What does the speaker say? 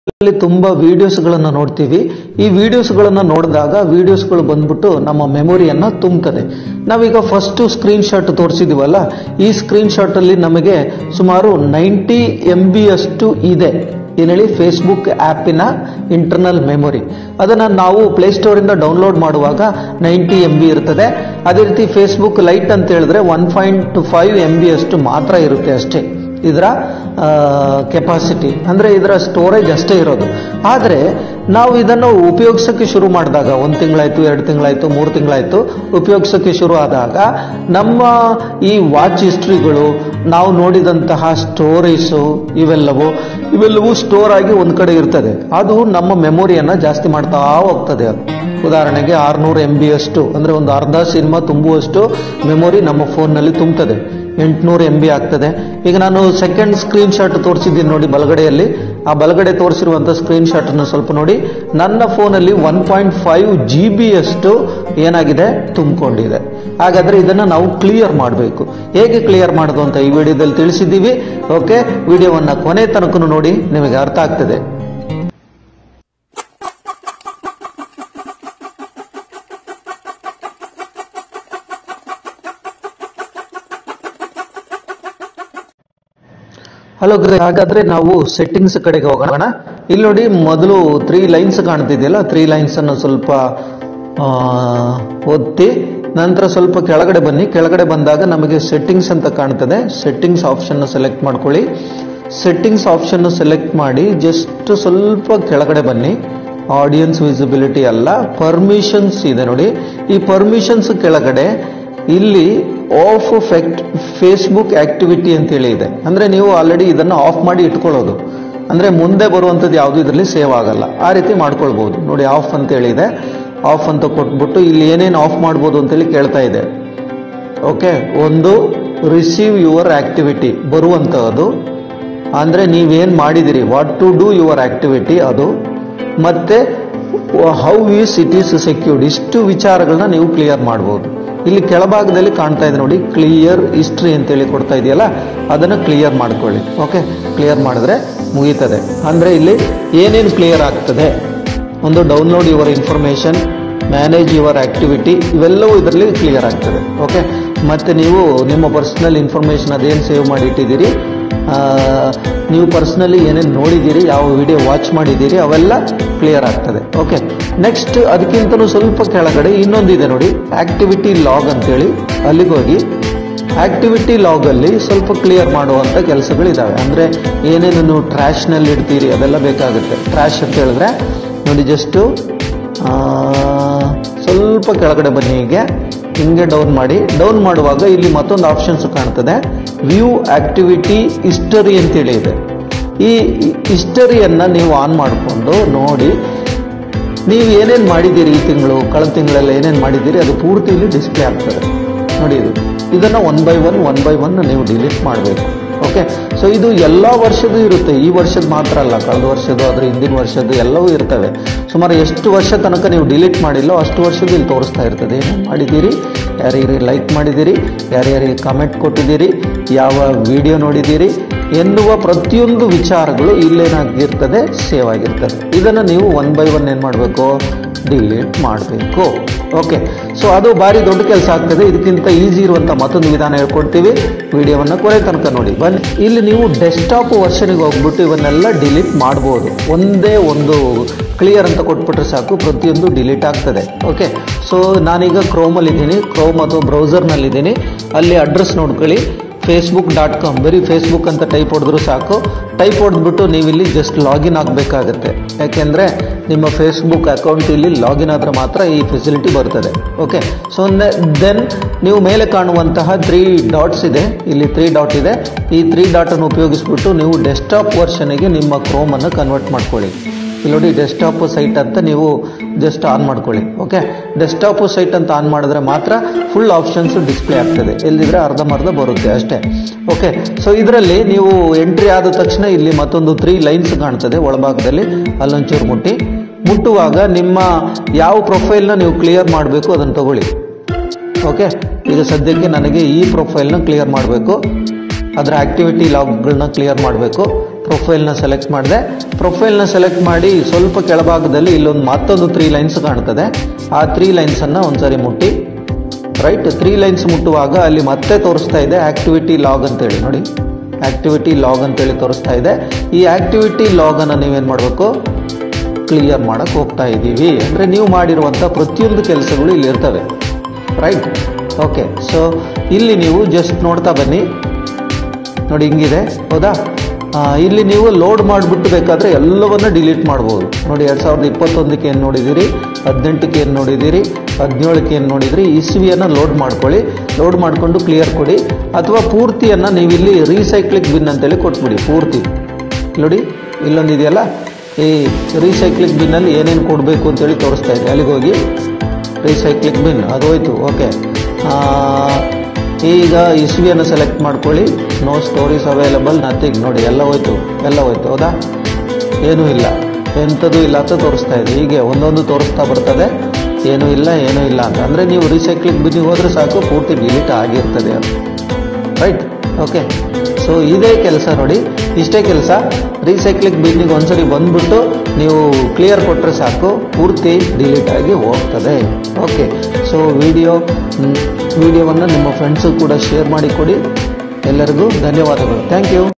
ಅಲ್ಲಿ ತುಂಬ ವಿಡಿಯೋಸ್ಗಳನ್ನು ನೋಡ್ತೀವಿ ಈ ವಿಡಿಯೋಸ್ಗಳನ್ನು ನೋಡಿದಾಗ ವಿಡಿಯೋಸ್ಗಳು ಬಂದ್ಬಿಟ್ಟು ನಮ್ಮ ಮೆಮೊರಿಯನ್ನು ತುಂಬುತ್ತದೆ ನಾವೀಗ ಫಸ್ಟು ಸ್ಕ್ರೀನ್ ಶಾಟ್ ತೋರಿಸಿದೀವಲ್ಲ ಈ ಸ್ಕ್ರೀನ್ ಶಾಟಲ್ಲಿ ನಮಗೆ ಸುಮಾರು ನೈಂಟಿ ಎಂ ಬಿ ಅಷ್ಟು ಇದೆ ಏನು ಹೇಳಿ ಫೇಸ್ಬುಕ್ ಆ್ಯಪಿನ ಇಂಟರ್ನಲ್ ಮೆಮೊರಿ ಅದನ್ನು ನಾವು ಪ್ಲೇಸ್ಟೋರಿಂದ ಡೌನ್ಲೋಡ್ ಮಾಡುವಾಗ ನೈಂಟಿ ಎಂ ಬಿ ಇರ್ತದೆ ಅದೇ ರೀತಿ ಫೇಸ್ಬುಕ್ ಲೈಟ್ ಅಂತ ಹೇಳಿದ್ರೆ one point five M B ಅಷ್ಟು ಮಾತ್ರ ಇರುತ್ತೆ ಅಷ್ಟೇ ಇದರ ಕೆಪಾಸಿಟಿ ಅಂದರೆ ಇದರ ಸ್ಟೋರೇಜ್ ಅಷ್ಟೇ ಇರೋದು ಆದರೆ ನಾವು ಇದನ್ನು ಉಪಯೋಗಿಸೋಕ್ಕೆ ಶುರು ಮಾಡಿದಾಗ ಒಂದು ತಿಂಗಳಾಯಿತು ಎರಡು ತಿಂಗಳಾಯಿತು ಮೂರು ತಿಂಗಳಾಯಿತು ಉಪಯೋಗಿಸೋಕ್ಕೆ ಶುರು ಆದಾಗ ನಮ್ಮ ಈ ವಾಚ್ ಹಿಸ್ಟ್ರಿಗಳು ನಾವು ನೋಡಿದಂತಹ ಸ್ಟೋರೀಸು ಇವೆಲ್ಲವೂ ಇವೆಲ್ಲವೂ ಸ್ಟೋರ್ ಆಗಿ ಒಂದು ಕಡೆ ಇರ್ತದೆ ಅದು ನಮ್ಮ ಮೆಮೊರಿಯನ್ನು ಜಾಸ್ತಿ ಮಾಡ್ತಾ ಹೋಗ್ತದೆ ಅದು ಉದಾಹರಣೆಗೆ ಆರುನೂರು ಎಂ ಬಿ ಅಷ್ಟು ಅಂದರೆ ಒಂದು ಅರ್ಧ ಸಿನಿಮಾ ತುಂಬುವಷ್ಟು ಮೆಮೊರಿ ನಮ್ಮ ಫೋನ್ನಲ್ಲಿ ತುಂಬುತ್ತದೆ ಎಂಟುನೂರು ಎಂ ಬಿ ಆಗ್ತದೆ ಈಗ ನಾನು ಸೆಕೆಂಡ್ ಸ್ಕ್ರೀನ್ ಶಾಟ್ ತೋರಿಸಿದ್ದೀನಿ ನೋಡಿ ಬಲಗಡೆಯಲ್ಲಿ ಆ ಬಲಗಡೆ ತೋರಿಸಿರುವಂಥ ಸ್ಕ್ರೀನ್ ಶಾಟನ್ನು ಸ್ವಲ್ಪ ನೋಡಿ ನನ್ನ ಫೋನಲ್ಲಿ one point five G B ಅಷ್ಟು ಏನಾಗಿದೆ ತುಂಬಿಕೊಂಡಿದೆ ಹಾಗಾದರೆ ಇದನ್ನು ನಾವು ಕ್ಲಿಯರ್ ಮಾಡಬೇಕು ಹೇಗೆ ಕ್ಲಿಯರ್ ಮಾಡೋದು ಅಂತ ಈ ವಿಡಿಯೋದಲ್ಲಿ ತಿಳಿಸಿದ್ದೀವಿ ಓಕೆ ವಿಡಿಯೋವನ್ನು ಕೊನೆ ತನಕ ನೋಡಿ ನಿಮಗೆ ಅರ್ಥ ಆಗ್ತದೆ ಹಲೋ ಗ್ರೇ ಹಾಗಾದ್ರೆ ನಾವು ಸೆಟ್ಟಿಂಗ್ಸ್ ಕಡೆಗೆ ಹೋಗೋಣ ಇಲ್ಲಿ ನೋಡಿ ಮೊದಲು ತ್ರೀ ಲೈನ್ಸ್ ಕಾಣ್ತಿದೆಯಲ್ಲ ತ್ರೀ ಲೈನ್ಸ್ ಅನ್ನು ಸ್ವಲ್ಪ ಆ, ಒತ್ತಿ ನಂತರ ಸ್ವಲ್ಪ ಕೆಳಗಡೆ ಬನ್ನಿ ಕೆಳಗಡೆ ಬಂದಾಗ ನಮಗೆ ಸೆಟ್ಟಿಂಗ್ಸ್ ಅಂತ ಕಾಣ್ತದೆ ಸೆಟ್ಟಿಂಗ್ಸ್ ಆಪ್ಷನ್ ಸೆಲೆಕ್ಟ್ ಮಾಡ್ಕೊಳ್ಳಿ ಸೆಟ್ಟಿಂಗ್ಸ್ ಆಪ್ಷನ್ ಸೆಲೆಕ್ಟ್ ಮಾಡಿ ಜಸ್ಟ್ ಸ್ವಲ್ಪ ಕೆಳಗಡೆ ಬನ್ನಿ ಆಡಿಯನ್ಸ್ ವಿಸಿಬಿಲಿಟಿ ಅಲ್ಲ ಪರ್ಮಿಷನ್ಸ್ ಇದೆ ನೋಡಿ ಈ ಪರ್ಮಿಷನ್ಸ್ ಕೆಳಗಡೆ ಇಲ್ಲಿ ಆಫ್ ಫೆಕ್ಟ್ ಫೇಸ್ಬುಕ್ ಆಕ್ಟಿವಿಟಿ ಅಂತೇಳಿ ಇದೆ ಅಂದರೆ ನೀವು ಆಲ್ರೆಡಿ ಇದನ್ನು ಆಫ್ ಮಾಡಿ ಇಟ್ಕೊಳ್ಳೋದು ಅಂದರೆ ಮುಂದೆ ಬರುವಂಥದ್ದು ಯಾವುದು ಇದರಲ್ಲಿ ಸೇವ್ ಆಗಲ್ಲ ಆ ರೀತಿ ಮಾಡ್ಕೊಳ್ಬೋದು ನೋಡಿ ಆಫ್ ಅಂತೇಳಿ ಇದೆ ಆಫ್ ಅಂತ ಕೊಟ್ಬಿಟ್ಟು ಇಲ್ಲಿ ಏನೇನು ಆಫ್ ಮಾಡ್ಬೋದು ಅಂತೇಳಿ ಕೇಳ್ತಾ ಇದೆ ಓಕೆ ಒಂದು ರಿಸೀವ್ ಯುವರ್ ಆಕ್ಟಿವಿಟಿ ಬರುವಂಥದ್ದು ಅಂದರೆ ನೀವೇನು ಮಾಡಿದಿರಿ what to do your activity ಅದು ಮತ್ತೆ how is it is secured ಇಷ್ಟು ವಿಚಾರಗಳನ್ನ ನೀವು ಕ್ಲಿಯರ್ ಮಾಡ್ಬೋದು ಇಲ್ಲಿ ಕೆಳಭಾಗದಲ್ಲಿ ಕಾಣ್ತಾ ಇದೆ ನೋಡಿ ಕ್ಲಿಯರ್ ಹಿಸ್ಟ್ರಿ ಅಂತೇಳಿ ಕೊಡ್ತಾ ಇದೆಯಲ್ಲ ಅದನ್ನು ಕ್ಲಿಯರ್ ಮಾಡ್ಕೊಳ್ಳಿ ಓಕೆ ಕ್ಲಿಯರ್ ಮಾಡಿದ್ರೆ ಮುಗೀತದೆ ಅಂದರೆ ಇಲ್ಲಿ ಏನೇನು ಕ್ಲಿಯರ್ ಆಗ್ತದೆ ಒಂದು download your information manage your activity ಇವೆಲ್ಲವೂ ಇದರಲ್ಲಿ ಕ್ಲಿಯರ್ ಆಗ್ತದೆ ಓಕೆ ಮತ್ತು ನೀವು ನಿಮ್ಮ ಪರ್ಸ್ನಲ್ ಇನ್ಫಾರ್ಮೇಷನ್ ಅದೇನು ಸೇವ್ ಮಾಡಿ ಇಟ್ಟಿದ್ದೀರಿ ಆ, ನೀವು ಪರ್ಸ್ನಲಿ ಏನೇನು ನೋಡಿದ್ದೀರಿ ಯಾವ ವಿಡಿಯೋ ವಾಚ್ ಮಾಡಿದ್ದೀರಿ ಅವೆಲ್ಲ ಕ್ಲಿಯರ್ ಆಗ್ತದೆ ಓಕೆ ನೆಕ್ಸ್ಟ್ ಅದಕ್ಕಿಂತಲೂ ಸ್ವಲ್ಪ ಕೆಳಗಡೆ ಇನ್ನೊಂದಿದೆ ನೋಡಿ ಆಕ್ಟಿವಿಟಿ ಲಾಗ್ ಅಂತೇಳಿ ಅಲ್ಲಿಗೆ ಹೋಗಿ ಆಕ್ಟಿವಿಟಿ ಲಾಗಲ್ಲಿ ಸ್ವಲ್ಪ ಕ್ಲಿಯರ್ ಮಾಡುವಂಥ ಕೆಲಸಗಳಿದ್ದಾವೆ ಅಂದರೆ ಏನೇನು ನೀವು ಟ್ರ್ಯಾಶ್ನಲ್ಲಿ ಇಡ್ತೀರಿ ಅದೆಲ್ಲ ಬೇಕಾಗುತ್ತೆ ಟ್ರ್ಯಾಶ್ ಅಂತ ಹೇಳಿದ್ರೆ ನೋಡಿ ಜಸ್ಟು ಸ್ವಲ್ಪ ಕೆಳಗಡೆ ಬನ್ನಿ ಹೀಗೆ ಹಿಂಗೆ ಡೌನ್ ಮಾಡಿ ಡೌನ್ ಮಾಡುವಾಗ ಇಲ್ಲಿ ಮತ್ತೊಂದು ಆಪ್ಷನ್ಸ್ ಕಾಣ್ತದೆ ವ್ಯೂ ಆಕ್ಟಿವಿಟಿ ಹಿಸ್ಟರಿ ಅಂತೇಳಿ ಇದೆ ಈ ಹಿಸ್ಟರಿಯನ್ನು ನೀವು ಆನ್ ಮಾಡಿಕೊಂಡು ನೋಡಿ ನೀವು ಏನೇನು ಮಾಡಿದ್ದೀರಿ ಈ ತಿಂಗಳು ಕಳೆದ ತಿಂಗಳೆಲ್ಲ ಏನೇನು ಮಾಡಿದ್ದೀರಿ ಅದು ಪೂರ್ತಿ ಇಲ್ಲಿ ಡಿಸ್ಪ್ಲೇ ಆಗ್ತದೆ ನೋಡಿ ಇದು ಇದನ್ನು one by one one by one ನೀವು ಡಿಲೀಟ್ ಮಾಡಬೇಕು ಓಕೆ ಸೊ ಇದು ಎಲ್ಲ ವರ್ಷದೂ ಇರುತ್ತೆ ಈ ವರ್ಷದ ಮಾತ್ರ ಅಲ್ಲ ಕಳೆದ ವರ್ಷದ್ದು ಅದ್ರ ಹಿಂದಿನ ವರ್ಷದ್ದು ಎಲ್ಲವೂ ಇರ್ತವೆ ಸುಮಾರು ಎಷ್ಟು ವರ್ಷ ತನಕ ನೀವು ಡಿಲೀಟ್ ಮಾಡಿಲ್ಲೋ ಅಷ್ಟು ವರ್ಷದ್ದು ಇಲ್ಲಿ ತೋರಿಸ್ತಾ ಇರ್ತದೆ ಏನೇನು ಮಾಡಿದ್ದೀರಿ ಯಾರ್ಯಾರಿಗೆ ಲೈಕ್ ಮಾಡಿದ್ದೀರಿ ಯಾರ್ಯಾರಿಗೆ ಕಮೆಂಟ್ ಕೊಟ್ಟಿದ್ದೀರಿ ಯಾವ ವಿಡಿಯೋ ನೋಡಿದ್ದೀರಿ ಎನ್ನುವ ಪ್ರತಿಯೊಂದು ವಿಚಾರಗಳು ಇಲ್ಲೇನಾಗಿರ್ತದೆ ಸೇವ್ ಆಗಿರ್ತದೆ ಇದನ್ನು ನೀವು ಒನ್ ಬೈ ಒನ್ ಏನು ಮಾಡಬೇಕು ಡಿಲೀಟ್ ಮಾಡಬೇಕು ಓಕೆ ಸೊ ಅದು ಭಾರಿ ದೊಡ್ಡ ಕೆಲಸ ಆಗ್ತದೆ ಇದಕ್ಕಿಂತ ಈಸಿ ಇರುವಂಥ ಮತ್ತೊಂದು ವಿಧಾನ ಹೇಳ್ಕೊಡ್ತೀವಿ ವಿಡಿಯೋವನ್ನು ಕೊನೆ ತನಕ ನೋಡಿ ಬನ್ನಿ ಇಲ್ಲಿ ನೀವು ಡೆಸ್ಕ್ಟಾಪ್ ವರ್ಷನಿಗೆ ಹೋಗ್ಬಿಟ್ಟು ಇವನ್ನೆಲ್ಲ ಡಿಲೀಟ್ ಮಾಡ್ಬೋದು ಒಂದೇ ಒಂದು ಕ್ಲಿಯರ್ ಅಂತ ಕೊಟ್ಬಿಟ್ರೆ ಸಾಕು ಪ್ರತಿಯೊಂದು ಡಿಲೀಟ್ ಆಗ್ತದೆ ಓಕೆ ಸೊ ನಾನೀಗ ಕ್ರೋಮಲ್ಲಿದ್ದೀನಿ ಕ್ರೋಮ್ ಅಥವಾ ಬ್ರೌಸರ್ನಲ್ಲಿದ್ದೀನಿ ಅಲ್ಲಿ ಅಡ್ರೆಸ್ ನೋಡ್ಕೊಳ್ಳಿ ಫೇಸ್ಬುಕ್ ಡಾಟ್ ಕಾಮ್ ಬರೀ ಫೇಸ್ಬುಕ್ ಅಂತ ಟೈಪ್ ಹೊಡೆದ್ರು ಸಾಕು ಟೈಪ್ ಹೊಡೆದ್ಬಿಟ್ಟು ನೀವಿಲ್ಲಿ ಜಸ್ಟ್ ಲಾಗಿನ್ ಆಗಬೇಕಾಗತ್ತೆ ಯಾಕೆಂದರೆ ನಿಮ್ಮ ಫೇಸ್ಬುಕ್ ಅಕೌಂಟ್ ಇಲ್ಲಿ ಲಾಗಿನ್ ಆದರೆ ಮಾತ್ರ ಈ ಫೆಸಿಲಿಟಿ ಬರ್ತದೆ ಓಕೆ ಸೊ ದೆನ್ ನೀವು ಮೇಲೆ ಕಾಣುವಂತಹ ತ್ರೀ ಡಾಟ್ಸ್ ಇದೆ ಇಲ್ಲಿ ತ್ರೀ ಡಾಟ್ ಇದೆ ಈ ತ್ರೀ ಡಾಟನ್ನು ಉಪಯೋಗಿಸ್ಬಿಟ್ಟು ನೀವು ಡೆಸ್ಕ್ಟಾಪ್ ವರ್ಷನಿಗೆ ನಿಮ್ಮ ಕ್ರೋಮನ್ನು ಕನ್ವರ್ಟ್ ಮಾಡ್ಕೊಳ್ಳಿ ಇಲ್ಲಿ ನೋಡಿ ಡೆಸ್ಕ್ಟಾಪ್ ಸೈಟ್ ಅಂತ ನೀವು ಜಸ್ಟ್ ಆನ್ ಮಾಡ್ಕೊಳ್ಳಿ ಓಕೆ ಡೆಸ್ಕ್ಟಾಪ್ ಸೈಟ್ ಅಂತ ಆನ್ ಮಾಡಿದ್ರೆ ಮಾತ್ರ ಫುಲ್ ಆಪ್ಷನ್ಸ್ ಡಿಸ್ಪ್ಲೇ ಆಗ್ತದೆ ಎಲ್ಲಿದ್ರೆ ಅರ್ಧಂಬರ್ಧ ಬರುತ್ತೆ ಅಷ್ಟೇ ಓಕೆ ಸೊ ಇದರಲ್ಲಿ ನೀವು ಎಂಟ್ರಿ ಆದ ತಕ್ಷಣ ಇಲ್ಲಿ ಮತ್ತೊಂದು ತ್ರೀ ಲೈನ್ಸ್ ಕಾಣ್ತದೆ ಒಳಭಾಗದಲ್ಲಿ ಅಲ್ಲೊಂಚೂರು ಮುಟ್ಟಿ ಮುಟ್ಟುವಾಗ ನಿಮ್ಮ ಯಾವ ಪ್ರೊಫೈಲ್ನ ನೀವು ಕ್ಲಿಯರ್ ಮಾಡಬೇಕು ಅದನ್ನು ತಗೊಳ್ಳಿ ಓಕೆ ಈಗ ಸದ್ಯಕ್ಕೆ ನನಗೆ ಈ ಪ್ರೊಫೈಲ್ನ ಕ್ಲಿಯರ್ ಮಾಡಬೇಕು ಅದರ ಆಕ್ಟಿವಿಟಿ ಲಾಗ್ಗಳನ್ನ ಕ್ಲಿಯರ್ ಮಾಡಬೇಕು ಪ್ರೊಫೈಲ್ನ ಸೆಲೆಕ್ಟ್ ಮಾಡಿದೆ ಪ್ರೊಫೈಲ್ನ ಸೆಲೆಕ್ಟ್ ಮಾಡಿ ಸ್ವಲ್ಪ ಕೆಳಭಾಗದಲ್ಲಿ ಇಲ್ಲೊಂದು ಮತ್ತೊಂದು ತ್ರೀ ಲೈನ್ಸ್ ಕಾಣ್ತದೆ ಆ ತ್ರೀ ಲೈನ್ಸನ್ನು ಒಂದ್ಸರಿ ಮುಟ್ಟಿ ರೈಟ್ ತ್ರೀ ಲೈನ್ಸ್ ಮುಟ್ಟುವಾಗ ಅಲ್ಲಿ ಮತ್ತೆ ತೋರಿಸ್ತಾ ಇದೆ ಆಕ್ಟಿವಿಟಿ ಲಾಗ್ ಅಂತೇಳಿ ನೋಡಿ ಆಕ್ಟಿವಿಟಿ ಲಾಗ್ ಅಂತೇಳಿ ತೋರಿಸ್ತಾ ಇದೆ ಈ ಆಕ್ಟಿವಿಟಿ ಲಾಗನ್ನು ನೀವೇನು ಮಾಡಬೇಕು ಕ್ಲಿಯರ್ ಮಾಡಕ್ಕೆ ಹೋಗ್ತಾ ಇದ್ದೀವಿ ಅಂದರೆ ನೀವು ಮಾಡಿರುವಂಥ ಪ್ರತಿಯೊಂದು ಕೆಲಸಗಳು ಇಲ್ಲಿ ಇರ್ತವೆ ರೈಟ್ ಓಕೆ ಸೊ ಇಲ್ಲಿ ನೀವು ಜಸ್ಟ್ ನೋಡ್ತಾ ಬನ್ನಿ ನೋಡಿ ಹಿಂಗಿದೆ ಹೌದಾ ಆ, ಇಲ್ಲಿ ನೀವು ಲೋಡ್ ಮಾಡಿಬಿಟ್ಟು ಬೇಕಾದರೆ ಎಲ್ಲವನ್ನ ಡಿಲೀಟ್ ಮಾಡ್ಬೋದು ನೋಡಿ ಎರಡು ಸಾವಿರದ ಇಪ್ಪತ್ತೊಂದಕ್ಕೆ ಏನು ನೋಡಿದ್ದೀರಿ ಹದಿನೆಂಟಕ್ಕೆ ಏನು ನೋಡಿದ್ದೀರಿ ಹದಿನೇಳಕ್ಕೆ ಏನು ನೋಡಿದಿರಿ ಇಸ್ವಿಯನ್ನು ಲೋಡ್ ಮಾಡ್ಕೊಳ್ಳಿ ಲೋಡ್ ಮಾಡಿಕೊಂಡು ಕ್ಲಿಯರ್ ಕೊಡಿ ಅಥವಾ ಪೂರ್ತಿಯನ್ನು ನೀವಿಲ್ಲಿ ರೀಸೈಕ್ಲಿಕ್ ಬಿನ್ ಅಂತೇಳಿ ಕೊಟ್ಬಿಡಿ ಪೂರ್ತಿ ನೋಡಿ ಇಲ್ಲೊಂದು ಇದೆಯಲ್ಲ ಈ ರೀಸೈಕ್ಲಿಕ್ ಬಿನ್ನಲ್ಲಿ ಏನೇನು ಕೊಡಬೇಕು ಅಂತೇಳಿ ತೋರಿಸ್ತಾ ಇದೆ ಅಲ್ಲಿಗೆ ಹೋಗಿ ರೀಸೈಕ್ಲಿಕ್ ಬಿನ್ ಅದು ಹೋಯ್ತು ಓಕೆ ಈಗ ಇಸ್ವಿಯನ್ನು ಸೆಲೆಕ್ಟ್ ಮಾಡ್ಕೊಳ್ಳಿ ನೋ ಸ್ಟೋರೀಸ್ ಅವೈಲಬಲ್ ನಥಿಂಗ್ ನೋಡಿ ಎಲ್ಲ ಹೋಯ್ತು ಎಲ್ಲ ಹೋಯ್ತು ಹೌದಾ ಏನೂ ಇಲ್ಲ ಎಂಥದ್ದು ಇಲ್ಲ ಅಂತ ತೋರಿಸ್ತಾ ಇದೆ ಹೀಗೆ ಒಂದೊಂದು ತೋರಿಸ್ತಾ ಬರ್ತದೆ ಏನೂ ಇಲ್ಲ ಏನೂ ಇಲ್ಲ ಅಂತ ಅಂದರೆ ನೀವು ರೀಸೈಕ್ಲಿಂಗ್ ಬಿನ್ನಿಗೆ ಹೋದರೆ ಸಾಕು ಪೂರ್ತಿ ಡಿಲೀಟ್ ಆಗಿರ್ತದೆ ಅದು ರೈಟ್ ಓಕೆ ಸೊ ಇದೇ ಕೆಲಸ ನೋಡಿ ಇಷ್ಟೇ ಕೆಲಸ ರೀಸೈಕ್ಲಿಂಗ್ ಬಿನ್ನಿಗೆ ಒಂದ್ಸರಿ ಬಂದ್ಬಿಟ್ಟು ನೀವು ಕ್ಲಿಯರ್ ಕೊಟ್ಟರೆ ಸಾಕು ಪೂರ್ತಿ ಡಿಲೀಟ್ ಆಗಿ ಹೋಗ್ತದೆ ಓಕೆ ಸೊ ವಿಡಿಯೋ ವಿಡಿಯೋವನ್ನು ನಿಮ್ಮ ಫ್ರೆಂಡ್ಸು ಕೂಡ ಶೇರ್ ಮಾಡಿ ಕೊಡಿ ಎಲ್ಲರಿಗೂ ಧನ್ಯವಾದಗಳು ಥ್ಯಾಂಕ್ ಯು